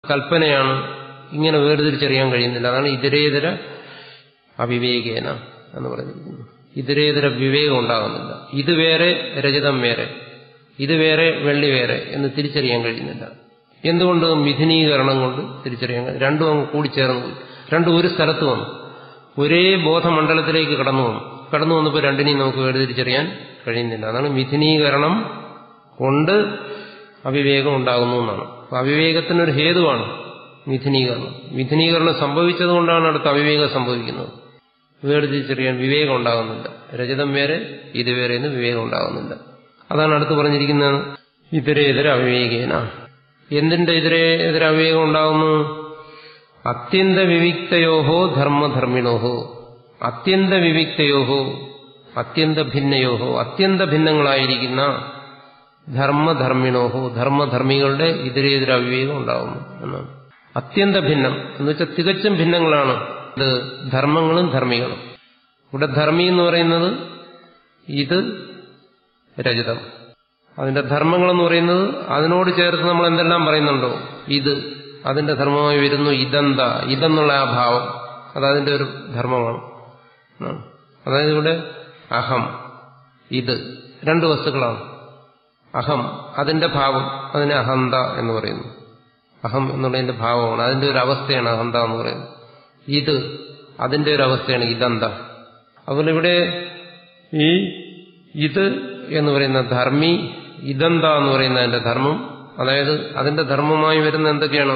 കൽപ്പനയാണ് ഇങ്ങനെ വേർതിരിച്ചറിയാൻ കഴിയുന്നില്ല അതാണ് ഇതരേതര അവിവേകേന എന്ന് പറഞ്ഞിരിക്കുന്നത് ഇതരേതര വിവേകം ഉണ്ടാകുന്നില്ല ഇത് വേറെ രജതം വേറെ ഇത് വേറെ വെള്ളി വേറെ എന്ന് തിരിച്ചറിയാൻ കഴിയുന്നില്ല എന്തുകൊണ്ട് മിഥുനീകരണം കൊണ്ട് തിരിച്ചറിയാൻ കഴിയും രണ്ടും അങ്ങ് കൂടിച്ചേർന്നു പോയി രണ്ടും ഒരു സ്ഥലത്ത് വന്നു ഒരേ ബോധമണ്ഡലത്തിലേക്ക് കടന്നു വന്നു കടന്നു വന്നപ്പോൾ രണ്ടിനെയും നമുക്ക് വേർതിരിച്ചറിയാൻ കഴിയുന്നില്ല അതാണ് മിഥുനീകരണം കൊണ്ട് അവിവേകം ഉണ്ടാകുന്നു എന്നാണ് അപ്പൊ അവിവേകത്തിനൊരു ഹേതുവാണ് മിഥുനീകരണം മിഥുനീകരണം സംഭവിച്ചതുകൊണ്ടാണ് അടുത്ത അവിവേകം സംഭവിക്കുന്നത് വേർതിരിച്ചറിയാൻ വിവേകം ഉണ്ടാകുന്നില്ല രജതം വേറെ ഇത് വേറെ എന്ന് വിവേകം ഉണ്ടാകുന്നില്ല അതാണ് അടുത്ത് പറഞ്ഞിരിക്കുന്നത് ഇതരേതര അവിവേകേന എന്തിന്റെ ഇതരേതര അവിവേകം ഉണ്ടാകുന്നു അത്യന്ത വിവിക്തയോഹോ ധർമ്മധർമ്മിണോഹോ അത്യന്ത വിവിക്തയോഹോ അത്യന്ത ഭിന്നയോഹോ അത്യന്ത ഭിന്നങ്ങളായിരിക്കുന്ന ധർമ്മധർമ്മിണോഹോ ധർമ്മധർമ്മികളുടെ ഇതരേതര അവിവേകം ഉണ്ടാകുന്നു എന്നാണ് അത്യന്ത ഭിന്നം എന്ന് വെച്ചാൽ തികച്ചും ഭിന്നങ്ങളാണ് ഇത് ധർമ്മങ്ങളും ധർമ്മികളും ഇവിടെ ധർമ്മി എന്ന് പറയുന്നത് ഇത് രജതം അതിന്റെ ധർമ്മങ്ങളെന്ന് പറയുന്നത് അതിനോട് ചേർത്ത് നമ്മൾ എന്തെല്ലാം പറയുന്നുണ്ടോ ഇത് അതിന്റെ ധർമ്മമായി വരുന്നു ഇതെന്താ ഇതെന്നുള്ള ആ ഭാവം അത് അതിന്റെ ഒരു ധർമ്മമാണ് അതായത് ഇവിടെ അഹം ഇത് രണ്ട് വസ്തുക്കളാണ് അഹം അതിന്റെ ഭാവം അതിനെ അഹന്ത എന്ന് പറയുന്നു അഹം എന്നുള്ളതിന്റെ ഭാവമാണ് അതിന്റെ ഒരു അവസ്ഥയാണ് അഹന്ത എന്ന് പറയുന്നത് ഇത് അതിന്റെ ഒരു അവസ്ഥയാണ് ഇതെന്ത അതുപോലെ ഇവിടെ ഈ ഇത് എന്ന് പറയുന്ന ധർമ്മി ഇതെന്ത എന്ന് പറയുന്ന അതിന്റെ ധർമ്മം അതായത് അതിന്റെ ധർമ്മമായി വരുന്ന എന്തൊക്കെയാണ്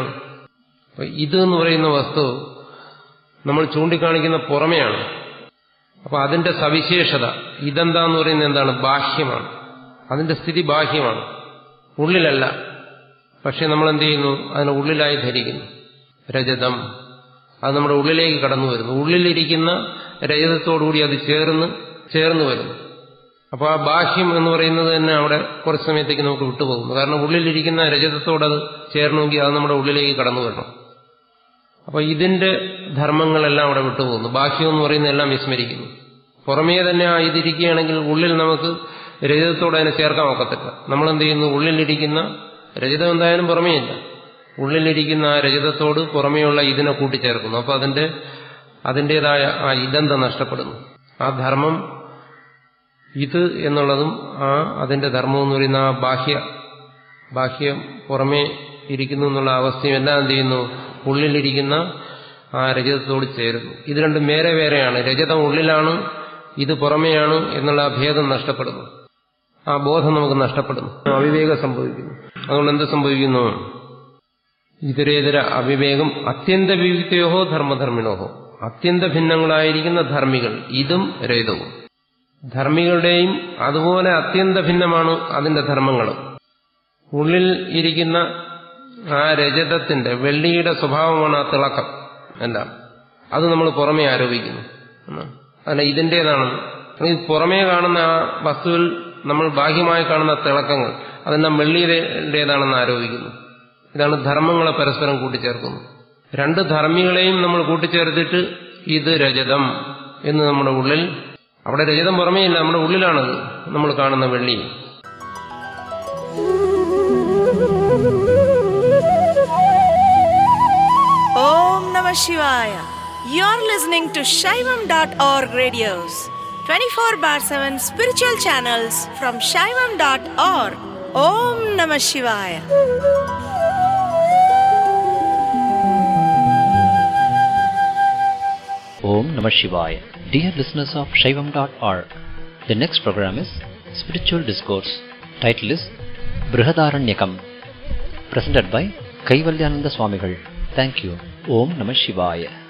ഇത് എന്ന് പറയുന്ന വസ്തു നമ്മൾ ചൂണ്ടിക്കാണിക്കുന്ന പുറമെയാണ് അപ്പൊ അതിന്റെ സവിശേഷത ഇതെന്താന്ന് പറയുന്നത് എന്താണ് ബാഹ്യമാണ് അതിന്റെ സ്ഥിതി ബാഹ്യമാണ് ഉള്ളിലല്ല പക്ഷെ നമ്മൾ എന്ത് ചെയ്യുന്നു അതിനെ ഉള്ളിലായി ധരിക്കുന്നു രജതം അത് നമ്മുടെ ഉള്ളിലേക്ക് കടന്നു വരുന്നു ഉള്ളിലിരിക്കുന്ന രജതത്തോടുകൂടി അത് ചേർന്ന് ചേർന്ന് വരുന്നു അപ്പോൾ ആ ബാഹ്യം എന്ന് പറയുന്നത് തന്നെ അവിടെ കുറച്ച് സമയത്തേക്ക് നമുക്ക് വിട്ടുപോകുന്നു കാരണം ഉള്ളിലിരിക്കുന്ന രജതത്തോട് അത് ചേരണമെങ്കിൽ അത് നമ്മുടെ ഉള്ളിലേക്ക് കടന്നു വരണം അപ്പോൾ ഇതിന്റെ ധർമ്മങ്ങളെല്ലാം അവിടെ വിട്ടുപോകുന്നു ബാഹ്യം എന്ന് പറയുന്ന എല്ലാം വിസ്മരിക്കുന്നു പുറമേ തന്നെ ആ ഇതിരിക്കുകയാണെങ്കിൽ ഉള്ളിൽ നമുക്ക് രജതത്തോട് അതിനെ ചേർക്കാൻ ഒക്കത്തില്ല നമ്മൾ എന്ത് ചെയ്യുന്നു ഉള്ളിലിരിക്കുന്ന രജതം എന്തായാലും പുറമേയില്ല ഉള്ളിലിരിക്കുന്ന ആ രജതത്തോട് പുറമേയുള്ള ഇതിനെ കൂട്ടിച്ചേർക്കുന്നു അപ്പോൾ അതിന്റെ അതിൻ്റെതായ ആ ഇതെന്ത നഷ്ടപ്പെടുന്നു ആ ധർമ്മം ഇത് എന്നുള്ളതും ആ അതിന്റെ ധർമ്മം എന്ന് പറയുന്ന ആ ബാഹ്യ ബാഹ്യം പുറമേ ഇരിക്കുന്നു എന്നുള്ള അവസ്ഥയും എല്ലാം എന്ത് ചെയ്യുന്നു ഉള്ളിലിരിക്കുന്ന ആ രജതത്തോട് ചേരുന്നു ഇത് രണ്ടും വേറെ വേറെയാണ് രജതം ഉള്ളിലാണ് ഇത് പുറമെയാണ് എന്നുള്ള ആ ഭേദം നഷ്ടപ്പെടുന്നു ആ ബോധം നമുക്ക് നഷ്ടപ്പെടുന്നു അവിവേകം സംഭവിക്കുന്നു അതുകൊണ്ട് എന്ത് സംഭവിക്കുന്നു ഇതരേതര അവിവേകം അത്യന്ത വിവിക്തയോഹോ ധർമ്മധർമ്മിണോഹോ അത്യന്ത ഭിന്നങ്ങളായിരിക്കുന്ന ധർമ്മികൾ ഇതും രേതവും ധർമ്മികളുടെയും അതുപോലെ അത്യന്ത ഭിന്നമാണ് അതിന്റെ ധർമ്മങ്ങളും ഉള്ളിൽ ഇരിക്കുന്ന ആ രജതത്തിന്റെ വെള്ളിയുടെ സ്വഭാവമാണ് ആ തിളക്കം എല്ലാം അത് നമ്മൾ പുറമേ ആരോപിക്കുന്നു അല്ല ഇതിൻ്റെതാണ് ഈ പുറമേ കാണുന്ന ആ വസ്തുവിൽ നമ്മൾ ബാഹ്യമായി കാണുന്ന തിളക്കങ്ങൾ അതെല്ലാം വെള്ളിയുടേതാണെന്ന് ആരോപിക്കുന്നു ഇതാണ് ധർമ്മങ്ങളെ പരസ്പരം കൂട്ടിച്ചേർക്കുന്നു രണ്ട് ധർമ്മികളെയും നമ്മൾ കൂട്ടിച്ചേർത്തിട്ട് ഇത് രജതം എന്ന് നമ്മുടെ ഉള്ളിൽ അവിടെ രജതം പുറമേയില്ല നമ്മുടെ ഉള്ളിലാണത് നമ്മൾ കാണുന്ന വെള്ളി Om Namah Shivaya. You're listening to Shaivam.org radios, 24 bar 7 spiritual channels from Shaivam.org. Om Namah Shivaya. Om Namah Shivaya. Dear listeners of Shaivam.org, the next program is Spiritual Discourse. Title is Brihadaranyakam. Presented by Kaivalyananda Swamigal. Thank you. Om Namah Shivaya.